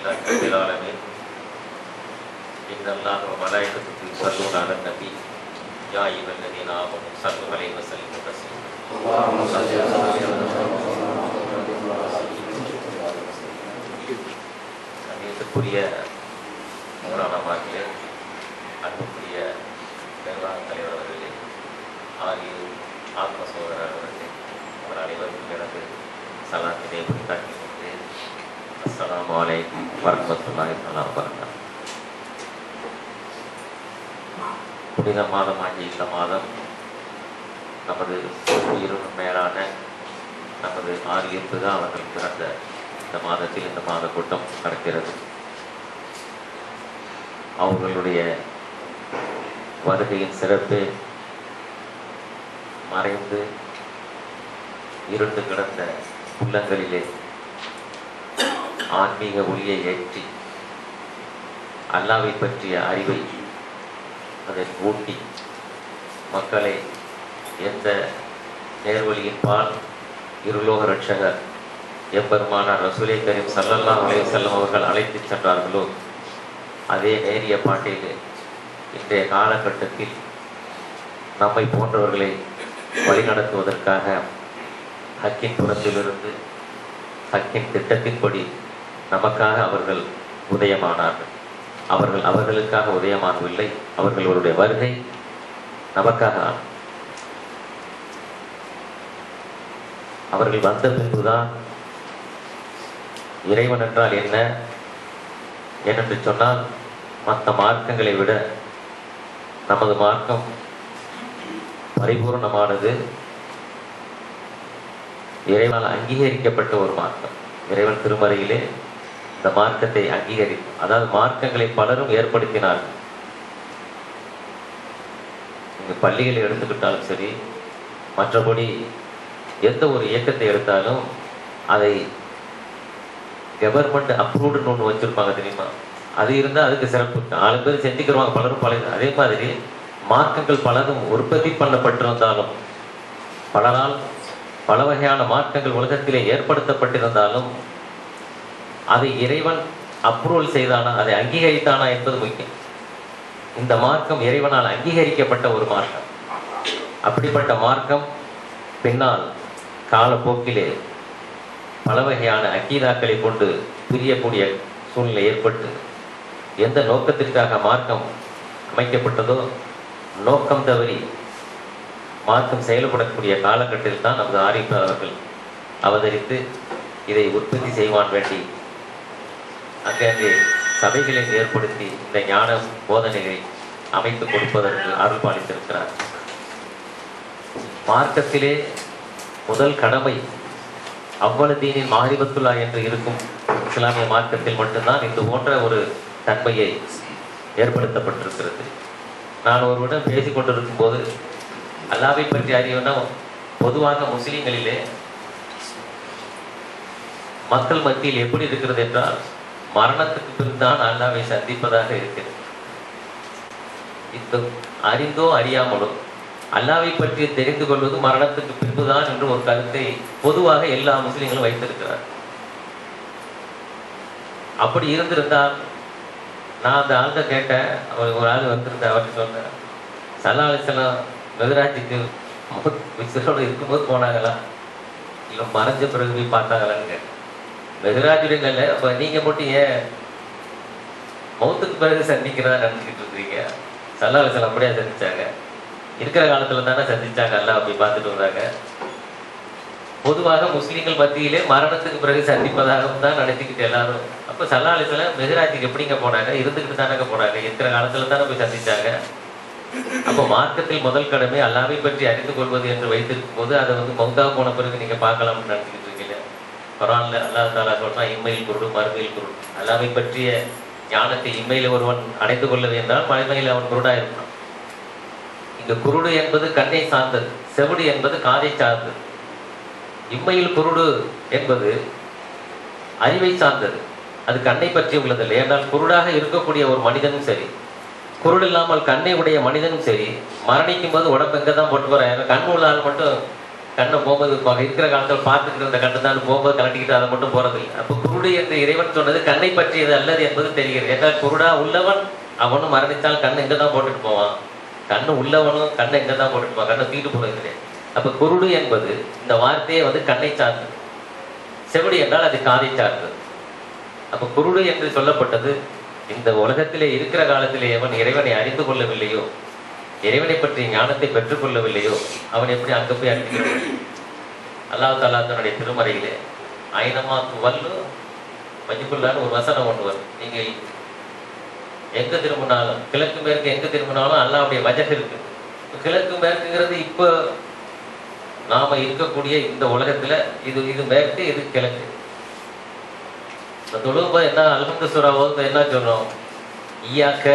لله رب العالمين إن الله وملائكته يصلون على النبي يا أيها الذين آمنوا صلوا عليه وسلموا تسليما اللهم صل على سيدنا கண்ணியத்துக்குரிய மூலானமார்களே அன்புக்குரிய நிர்வாக தலைவர் அவர்களே ஆகியோர் ஆத்ம சோதரர் அவர்களே அவர் அனைவருக்கும் எனது சலாத்தினை உரித்தாக்கி கொண்டு அஸ்ஸலாமு அலைக்கும் வரமத்துல்லாஹி தஆலா வபரகாத்துஹு புனித மாதமாகிய இந்த மாதம் நமது உயிரினும் மேலான நமது ஆரியத்துக அவர்கள் பிறந்த இந்த மாதத்தில் இந்த மாத கூட்டம் நடக்கிறது அவர்களுடைய வருகையின் சிறப்பு மறைந்து இருண்டு கிடந்த உள்ளங்களிலே ஆன்மீக ஒளியை ஏற்றி அல்லாவை பற்றிய அறிவை அதை ஊட்டி மக்களை எந்த நேர்வழியின் பால் இருலோக ரட்சகர் எம்பெருமானார் ரசூலை கரீம் சல்லல்லாஹு அலைஹி வஸல்லம் அவர்கள் அழைத்துச் சென்றார்களோ அதே நேரிய பாட்டிலே இன்றைய காலகட்டத்தில் நம்மை போன்றவர்களை வழிநடத்துவதற்காக ஹக்கின் புறத்திலிருந்து ஹக்கின் திட்டத்தின்படி நமக்காக அவர்கள் உதயமானார்கள் அவர்கள் அவர்களுக்காக உதயமாகவில்லை அவர்களுடைய வருகை நமக்காக ஆனது. அவர்கள் வந்த பின்புதான் இறைவன் என்றால் என்ன ஏனென்று சொன்னால் மற்ற மார்க்கங்களை விட நமது மார்க்கம் பரிபூர்ணமானது இறைவனால் அங்கீகரிக்கப்பட்ட ஒரு மார்க்கம் இறைவன் திருமறையிலே இந்த மார்க்கத்தை அங்கீகரி அதாவது மார்க்கங்களை பலரும் ஏற்படுத்தினார்கள் இங்கு பள்ளிகளை எடுத்துக்கிட்டாலும் சரி மற்றபடி எந்த ஒரு இயக்கத்தை எடுத்தாலும் அதை கவர்மெண்ட் அப்ரூவ்டுன்னு ஒன்று வச்சிருப்பாங்க தெரியுமா அது இருந்தால் அதுக்கு சிறப்பு நாலு பேர் செஞ்சுக்கிறவாங்க பலரும் பல அதே மாதிரி மார்க்கங்கள் பலரும் உற்பத்தி பண்ணப்பட்டிருந்தாலும் பலரால் பல வகையான மார்க்கங்கள் உலகத்திலே ஏற்படுத்தப்பட்டிருந்தாலும் அதை இறைவன் அப்ரூவல் செய்தானா அதை அங்கீகரித்தானா என்பது முக்கியம் இந்த மார்க்கம் இறைவனால் அங்கீகரிக்கப்பட்ட ஒரு மார்க்கம் அப்படிப்பட்ட மார்க்கம் பின்னால் காலப்போக்கிலே பல வகையான அக்கீதாக்களை கொண்டு பிரியக்கூடிய சூழ்நிலை ஏற்பட்டு எந்த நோக்கத்திற்காக மார்க்கம் அமைக்கப்பட்டதோ நோக்கம் தவறி மார்க்கம் செயல்படக்கூடிய காலகட்டத்தில் தான் நமது ஆரிஃபர் அவர்கள் அவதரித்து இதை உற்பத்தி செய்வான் வேண்டி அங்கங்கே சபைகளை ஏற்படுத்தி இந்த ஞான போதனைகளை அமைத்து கொடுப்பதற்கு அருள் பாலித்திருக்கிறார் மார்க்கத்திலே முதல் கடமை அவ்வளதீனின் மாரிபத்துல்லா என்று இருக்கும் இஸ்லாமிய மார்க்கத்தில் மட்டும்தான் இது போன்ற ஒரு தன்மையை ஏற்படுத்தப்பட்டிருக்கிறது நான் ஒருவரிடம் பேசிக் கொண்டிருக்கும் போது அல்லாவை பற்றி அறியணும்னா பொதுவாக முஸ்லிம்களிலே மக்கள் மத்தியில் எப்படி இருக்கிறது என்றால் மரணத்துக்கு பின்தான் அல்லாவை சந்திப்பதாக இருக்கிறது இந்த அறிந்தோ அறியாமலோ அல்லாவை பற்றி தெரிந்து கொள்வது மரணத்துக்கு பின்புதான் என்று ஒரு கருத்தை பொதுவாக எல்லா முஸ்லிம்களும் வைத்திருக்கிறார் அப்படி இருந்திருந்தால் நான் அந்த ஆள்கிட்ட கேட்டேன் அவர் ஒரு ஆள் வந்திருந்த அவர்கிட்ட சொன்னேன் சல்லா அலிசல்லாம் மெகராஜுக்கு விசரோடு இருக்கும்போது போனாங்களா இல்லை மறைஞ்ச பிறகு போய் பார்த்தாங்களான்னு கேட்டேன் மெகராஜுடைய அப்போ நீங்கள் மட்டும் ஏன் மௌத்துக்கு பிறகு சந்திக்கிறதா நினச்சிக்கிட்டு இருக்கிறீங்க சல்லா அலிசல்லாம் அப்படியே சந்திச்சாங்க இருக்கிற காலத்துல தானே சந்திச்சாங்க எல்லாம் அப்படி பார்த்துட்டு வந்தாங்க பொதுவாக முஸ்லீம்கள் மத்தியிலே மரணத்துக்கு பிறகு சந்திப்பதாகவும் தான் நினைச்சுக்கிட்டு எல்லாரும் அப்போ சல்லா அலிஸ்லாம் மெஹராஜுக்கு எப்படிங்க போனாங்க இருந்துக்கிட்டு தானங்க போனாங்க இருக்கிற காலத்துல தானே போய் சந்திச்சாங்க அப்போ மார்க்கத்தில் முதல் கடமை அல்லாவை பற்றி அறிந்து கொள்வது என்று வைத்திருக்கும் போது அதை வந்து மௌத்தா போன பிறகு நீங்க பார்க்கலாம்னு நினைச்சுக்கிட்டு இருக்கீங்க குரான்ல அல்லாஹ் தாலா சொல்றா இம்மையில் குருடு மறுமையில் குருடு அல்லாவை பற்றிய ஞானத்தை இம்மையில் ஒருவன் அடைந்து கொள்ள வேண்டால் மறுமையில் அவன் குருடா இருப்பான் இங்க குருடு என்பது கண்ணை சார்ந்தது செவிடு என்பது காதை சார்ந்தது இம்மையில் குருடு என்பது அறிவை சார்ந்தது அது கண்ணை பற்றி உள்ளதில்லை ஏன்றால் குருடாக இருக்கக்கூடிய ஒரு மனிதனும் சரி குருடு இல்லாமல் கண்ணை உடைய மனிதனும் சரி மரணிக்கும் போது உடம்பு எங்கே தான் போட்டு போறாங்க கண் உள்ள ஆள் மட்டும் கண்ணை போகும்போது இப்போ இருக்கிற காலத்தில் பார்த்துக்கிட்டு இருந்த கண்ணு தான் போகும்போது கலட்டிக்கிட்டு அதை மட்டும் போறது இல்லை அப்போ குருடு என்று இறைவன் சொன்னது கண்ணை பற்றியது அல்லது என்பது தெரிகிறது என்றால் குருடா உள்ளவன் அவனும் மரணித்தால் கண்ணு இங்கே தான் போட்டுட்டு போவான் கண்ணு உள்ளவனும் கண்ணை இங்கே தான் போட்டுட்டு போவான் கண்ணை தூக்கிட்டு போனது கிடையாது அப்போ குருடு என்பது இந்த வார்த்தையே வந்து கண்ணை சார்ந்தது செவிடி என்றால் அது காதை சார்ந்தது அப்ப குருடு என்று சொல்லப்பட்டது இந்த உலகத்திலே இருக்கிற காலத்திலே எவன் இறைவனை அறிந்து கொள்ளவில்லையோ இறைவனை பற்றிய ஞானத்தை பெற்றுக் கொள்ளவில்லையோ அவன் எப்படி அங்க போய் அறிந்து அல்லாஹ் தாலா தன்னுடைய திருமறையிலே ஐனமா துவல்லு மஜிபுல்லான்னு ஒரு வசனம் ஒன்று வரும் நீங்கள் எங்க திரும்பினாலும் கிழக்கு மேற்கு எங்க திரும்பினாலும் அல்லாவுடைய வஜக இருக்கு கிழக்கு மேற்குங்கிறது இப்போ நாம இருக்கக்கூடிய இந்த உலகத்துல இது இது மேற்கு இது கிழக்கு இந்த தொழும்போது என்ன அல்ஹம்து சூரா ஓதும்போது என்ன சொல்றோம் ஈயாக்க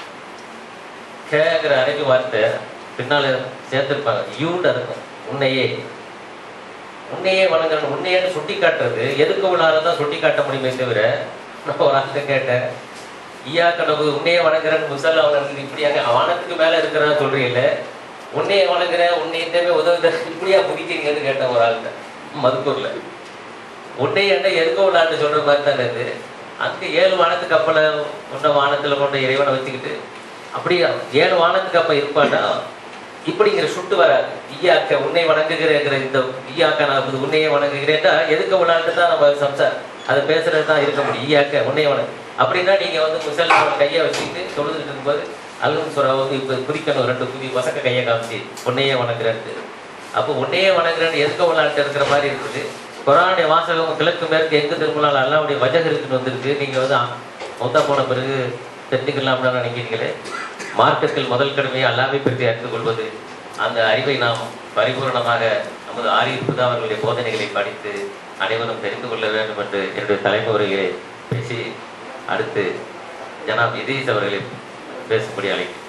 கேங்கிற அரைக்கு வார்த்தை பின்னால சேர்த்திருப்பாங்க யூன்னு இருக்கும் உன்னையே உன்னையே வணங்கணும் உன்னையேன்னு சுட்டி காட்டுறது எதுக்கு உள்ளார தான் சுட்டி காட்ட முடியுமே தவிர நான் ஒரு ஆள்கிட்ட கேட்டேன் ஈயா கனவு உன்னையே வணங்குறேன்னு முசல்லா அவனுக்கு இப்படியாங்க வானத்துக்கு மேல இருக்கிறான்னு சொல்றீங்கல்ல உன்னையே வணங்குறேன் உன்னையிட்டமே உதவுத இப்படியா புதிக்கிறீங்கன்னு கேட்டேன் ஒரு ஆள்கிட்ட மதுக்கூர்ல உன்னை என்ன எதுக்க விடான்னு சொல்ற மாதிரி தானே இது அங்க ஏழு வானத்துக்கு கப்பலை உன்ன வானத்துல கொண்ட இறைவனை வச்சுக்கிட்டு அப்படியா ஏழு வானத்துக்கு அப்ப இருப்பானா இப்படிங்கிற சுட்டு வராது ஈயாக்க உன்னை வணங்குகிறேங்கிற இந்த ஈயாக்க நான் இது உன்னையே வணங்குகிறேன்டா எதுக்க விடாட்டு தான் நம்ம சம்சார் அதை பேசுறது தான் இருக்க முடியும் ஈயாக்க உன்னையே வணங்கு அப்படின்னா நீங்க வந்து முசல்மான் கையை வச்சுக்கிட்டு தொழுதுட்டு இருக்கும்போது அல்லும் சுறா வந்து இப்ப குதிக்கணும் ரெண்டு குதி பசங்க கையை காமிச்சு உன்னையே வணங்குறேன்ட்டு அப்போ உன்னையே வணங்குறேன்னு எதுக்க விளாட்டு இருக்கிற மாதிரி இருக்குது குரானுடைய வாசகம் கிழக்கு மேற்கு எங்க திரும்பினாலும் அல்லாவுடைய வஜக இருக்குன்னு வந்திருக்கு நீங்க வந்து மொத்தா போன பிறகு தெரிஞ்சுக்கலாம்னு நினைக்கிறீங்களே மார்க்கத்தில் முதல் கடமையை அல்லாமை பற்றி அறிந்து கொள்வது அந்த அறிவை நாம் பரிபூரணமாக நமது ஆரியப்பு அவர்களுடைய போதனைகளை படித்து அனைவரும் தெரிந்து கொள்ள வேண்டும் என்று என்னுடைய தலைமுறையிலே பேசி அடுத்து ஜனாப் இதீஸ் அவர்களை பேசும்படி அழைக்கிறேன்